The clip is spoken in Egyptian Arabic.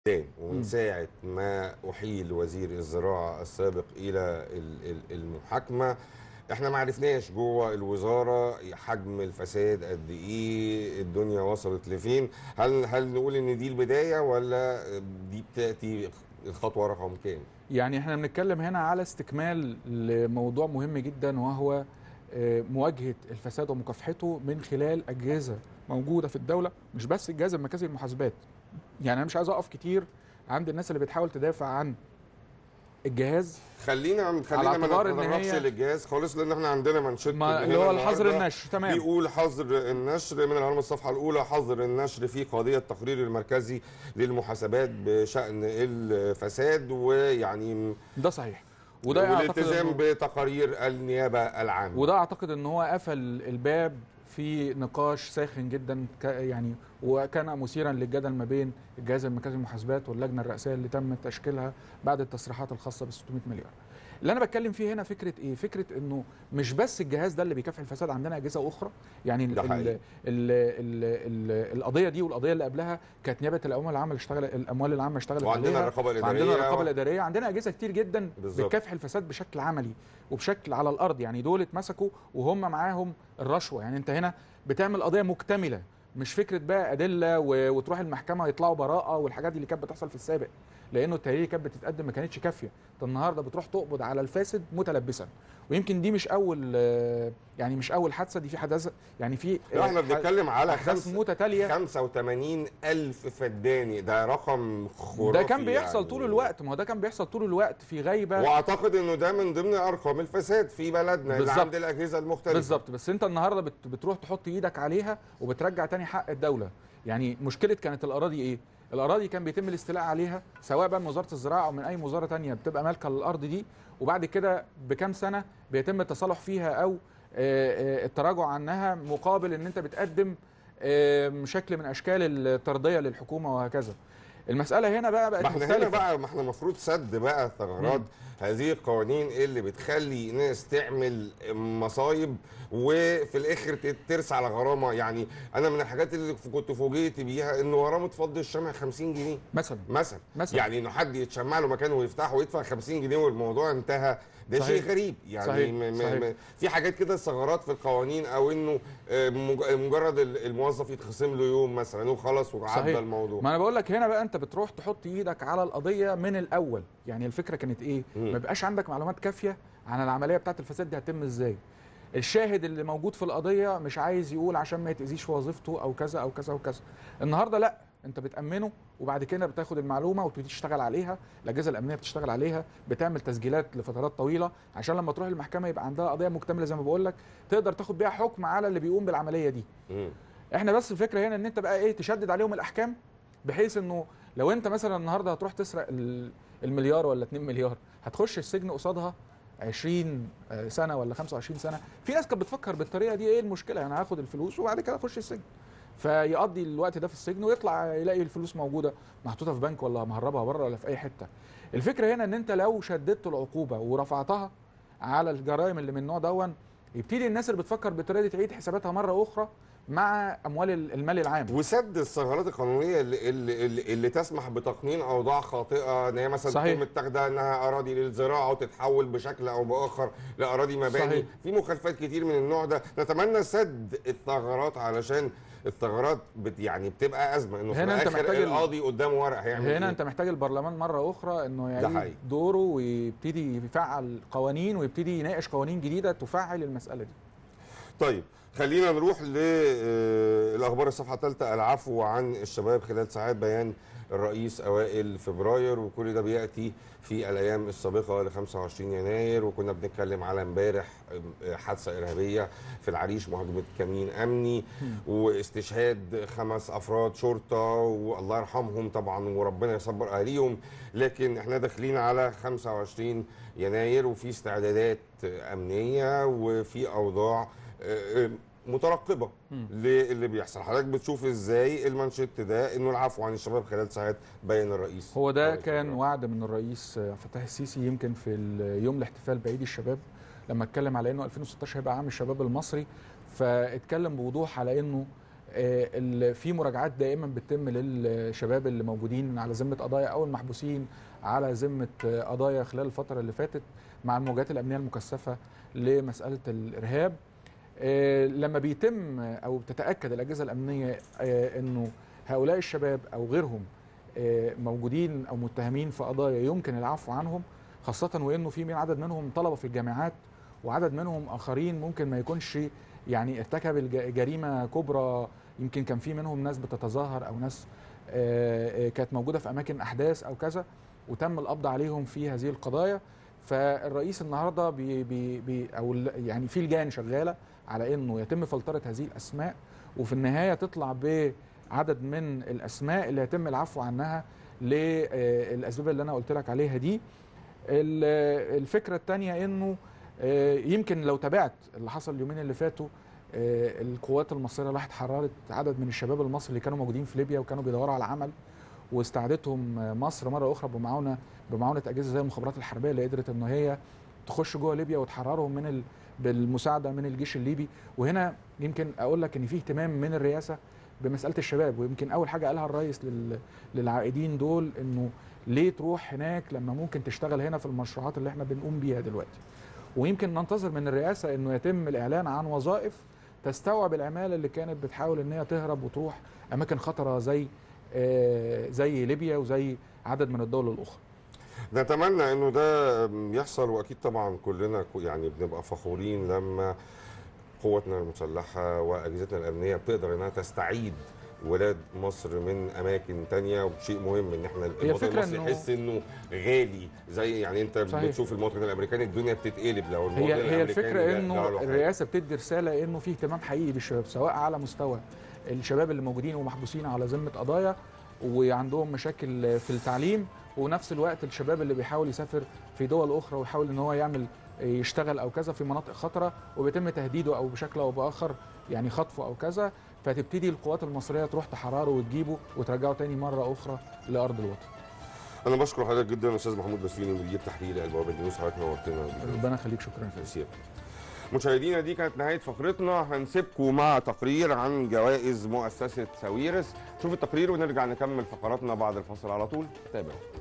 ومن ساعة ما أحيل وزير الزراعة السابق إلى ال- ال- المحاكمة احنا ما عرفناش جوه الوزارة حجم الفساد قد ايه الدنيا وصلت لفين هل هل نقول ان دي البداية ولا دي بتأتي الخطوة رقم كام يعني احنا بنتكلم هنا على استكمال لموضوع مهم جدا وهو آه، مواجهه الفساد ومكافحته من خلال اجهزه موجوده في الدوله مش بس الجهاز المركزي للمحاسبات يعني انا مش عايز اقف كتير عند الناس اللي بتحاول تدافع عن الجهاز خلينا خلينا ما اعتبار إن نتطرقش هي- للجهاز خالص لان احنا عندنا منشط ما من اللي هنا هو الحظر النهاردة النشر تمام بيقول حظر النشر من الهرم الصفحه الاولى حظر النشر في قضيه التقرير المركزي للمحاسبات بشان الفساد ويعني ده صحيح وده اعتقد والالتزام إنه- بتقارير النيابه العامه وده اعتقد ان هو قفل الباب في نقاش ساخن جدا ك- يعني وكان مثيرا للجدل ما بين الجهاز المركزي للمحاسبات واللجنه الرئاسيه اللي تم تشكيلها بعد التصريحات الخاصه ب 600 مليار. اللي انا بتكلم فيه هنا فكره ايه؟ فكره انه مش بس الجهاز ده اللي بيكافح الفساد عندنا اجهزه اخرى يعني ال ده ال حقيقي. ال ال ال القضيه دي والقضيه اللي قبلها كانت نيابه الاموال العامه اللي اشتغل الاموال العامه اشتغلت وعندنا عليها الرقابه الاداريه وعندنا الرقابه الاداريه عندنا اجهزه كتير جدا بالظبط. بتكافح الفساد بشكل عملي وبشكل على الارض يعني دول اتمسكوا وهم معاهم الرشوه يعني انت هنا بتعمل قضيه مكتمله مش فكره بقى ادله و- وتروح المحكمه يطلعوا براءه والحاجات دي اللي كانت بتحصل في السابق لانه التهريج كانت بتتقدم ما كانتش كافيه انت النهارده بتروح تقبض على الفاسد متلبسا ويمكن دي مش اول آه، يعني مش اول حادثه دي في حدث يعني في لا احنا بنتكلم على احداث خمس متتاليه 85 ألف فداني ده رقم خرافي ده كان بيحصل يعني. طول الوقت ما هو ده كان بيحصل طول الوقت في غيبه واعتقد انه ده من ضمن ارقام الفساد في بلدنا اللي بالظبط. عند الاجهزه المختلفه بالظبط بس انت النهارده بت بتروح تحط ايدك عليها وبترجع تاني حق الدوله يعني مشكله كانت الاراضي ايه الاراضي كان بيتم الاستيلاء عليها سواء بقى من وزاره الزراعه او من اي وزاره تانية بتبقى مالكه للارض دي وبعد كده بكام سنه بيتم التصالح فيها او آه، آه، التراجع عنها مقابل ان انت بتقدم آه، شكل من اشكال الترضيه للحكومه وهكذا المساله هنا بقى بقت ما احنا هنا مختلفه بقى ما احنا المفروض سد بقى ثغرات مم. هذه القوانين اللي بتخلي ناس تعمل مصايب وفي الاخر ت- ترسى على غرامه يعني انا من الحاجات اللي كنت فوجئت بيها انه غرامه فض الشمع 50 جنيه مثلا مثلا مثلا. يعني انه حد يتشمع له مكانه ويفتحه ويدفع 50 جنيه والموضوع انتهى ده صحيح. شيء غريب يعني صحيح. م م صحيح. م في حاجات كده ثغرات في القوانين او انه آه، مج- مجرد ال- الموظف يتخصم له يوم مثلا وخلاص وعدى صحيح. الموضوع ما انا بقول لك هنا بقى انت بتروح تحط ايدك على القضيه من الاول يعني الفكره كانت ايه مم. ما بقاش عندك معلومات كافيه عن العمليه بتاعه الفساد دي هتتم ازاي الشاهد اللي موجود في القضيه مش عايز يقول عشان ما يتاذيش في وظيفته او كذا او كذا وكذا النهارده لا انت بتامنه وبعد كده بتاخد المعلومه وتبتدي تشتغل عليها الاجهزه الامنيه بتشتغل عليها بتعمل تسجيلات لفترات طويله عشان لما تروح المحكمه يبقى عندها قضيه مكتمله زي ما بقول لك تقدر تاخد بيها حكم على اللي بيقوم بالعمليه دي مم. احنا بس الفكره هنا ان انت بقى ايه تشدد عليهم الاحكام بحيث انه لو انت مثلا النهارده هتروح تسرق ال- المليار ولا 2 مليار هتخش السجن قصادها 20 سنه ولا 25 سنه في ناس كانت بتفكر بالطريقه دي ايه المشكله انا هاخد الفلوس وبعد كده اخش السجن فيقضي الوقت ده في السجن ويطلع يلاقي الفلوس موجوده محطوطه في بنك ولا مهربها بره ولا في اي حته الفكره هنا ان انت لو شددت العقوبه ورفعتها على الجرائم اللي من النوع دون يبتدي الناس اللي بتفكر بالطريقه دي تعيد حساباتها مره اخرى مع اموال المال العام وسد الثغرات القانونيه اللي, اللي, اللي, اللي تسمح بتقنين اوضاع خاطئه ان هي مثلا صحيح. تكون متاخده انها اراضي للزراعه وتتحول بشكل او باخر لاراضي مباني صحيح. في مخالفات كتير من النوع ده نتمنى سد الثغرات علشان الثغرات بت يعني بتبقى ازمه انه في هنا أنت الاخر محتاج ال- القاضي قدامه ورق هيعمل هنا إيه؟ انت محتاج البرلمان مره اخرى انه حقيقي. يعيد دوره ويبتدي يفعل قوانين ويبتدي يناقش قوانين جديده تفعل المساله دي طيب خلينا نروح للاخبار الصفحه الثالثه العفو عن الشباب خلال ساعات بيان الرئيس اوائل فبراير وكل ده بياتي في الايام السابقه ل 25 يناير وكنا بنتكلم على امبارح حادثه ارهابيه في العريش مهاجمه كمين امني واستشهاد خمس افراد شرطه والله يرحمهم طبعا وربنا يصبر اهاليهم لكن احنا داخلين على 25 يناير وفي استعدادات امنيه وفي اوضاع آه، آه، مترقبه مم. للي بيحصل حضرتك بتشوف ازاي المانشيت ده انه العفو عن الشباب خلال ساعات بين الرئيس هو ده رئيس كان الوزراء. وعد من الرئيس فتح السيسي يمكن في ال- يوم الاحتفال بعيد الشباب لما اتكلم على انه 2016 هيبقى عام الشباب المصري فاتكلم بوضوح على انه آه، ال- في مراجعات دائما بتتم للشباب اللي موجودين على ذمه قضايا او المحبوسين على ذمه آه، قضايا خلال الفتره اللي فاتت مع الموجات الامنيه المكثفه لمساله الارهاب آه، لما بيتم او بتتاكد الاجهزه الامنيه آه، انه هؤلاء الشباب او غيرهم آه، موجودين او متهمين في قضايا يمكن العفو عنهم خاصه وانه في من عدد منهم طلبه في الجامعات وعدد منهم اخرين ممكن ما يكونش يعني ارتكب الج- جريمه كبرى يمكن كان في منهم ناس بتتظاهر او ناس آه، آه، كانت موجوده في اماكن احداث او كذا وتم القبض عليهم في هذه القضايا فالرئيس النهارده بي بي بي او ال- يعني في لجان شغاله على انه يتم فلتره هذه الاسماء وفي النهايه تطلع بعدد من الاسماء اللي يتم العفو عنها للاسباب اللي انا قلت لك عليها دي ال- الفكره الثانيه انه آه، يمكن لو تابعت اللي حصل اليومين اللي فاتوا آه، القوات المصريه راحت حررت عدد من الشباب المصري اللي كانوا موجودين في ليبيا وكانوا بيدوروا على عمل واستعادتهم آه، مصر مره اخرى بمعاونه بمعاونه اجهزه زي المخابرات الحربيه اللي قدرت ان هي تخش جوه ليبيا وتحررهم من ال... بالمساعده من الجيش الليبي وهنا يمكن اقول لك ان في اهتمام من الرئاسه بمساله الشباب ويمكن اول حاجه قالها الرئيس لل... للعائدين دول انه ليه تروح هناك لما ممكن تشتغل هنا في المشروعات اللي احنا بنقوم بيها دلوقتي ويمكن ننتظر من الرئاسه انه يتم الاعلان عن وظائف تستوعب العماله اللي كانت بتحاول ان هي تهرب وتروح اماكن خطره زي آه، زي ليبيا وزي عدد من الدول الاخرى نتمنى انه ده يحصل واكيد طبعا كلنا ك- يعني بنبقى فخورين لما قواتنا المسلحه واجهزتنا الامنيه بتقدر انها تستعيد ولاد مصر من اماكن تانية وشيء مهم ان احنا المواطن الفكرة المصري إنه- يحس انه غالي زي يعني انت صحيح. بتشوف المواطن الامريكاني الدنيا بتتقلب لو المواطن هي هي الامريكاني الفكره ده- ده انه له حاجة. الرئاسه بتدي رساله انه في اهتمام حقيقي بالشباب سواء على مستوى الشباب اللي موجودين ومحبوسين على ذمه قضايا وعندهم مشاكل في التعليم ونفس الوقت الشباب اللي بيحاول يسافر في دول اخرى ويحاول ان هو يعمل يشتغل او كذا في مناطق خطره وبيتم تهديده او بشكل او باخر يعني خطفه او كذا فتبتدي القوات المصريه تروح تحرره وتجيبه وترجعه تاني مره اخرى لارض الوطن انا بشكر حضرتك جدا استاذ محمود بسيوني مدير تحرير البوابه النيوز حضرتك نورتنا ربنا يخليك شكرا فيك تأثير مشاهدينا دي كانت نهاية فقرتنا هنسيبكم مع تقرير عن جوائز مؤسسة ساويرس شوف التقرير ونرجع نكمل فقراتنا بعد الفاصل على طول تابعوا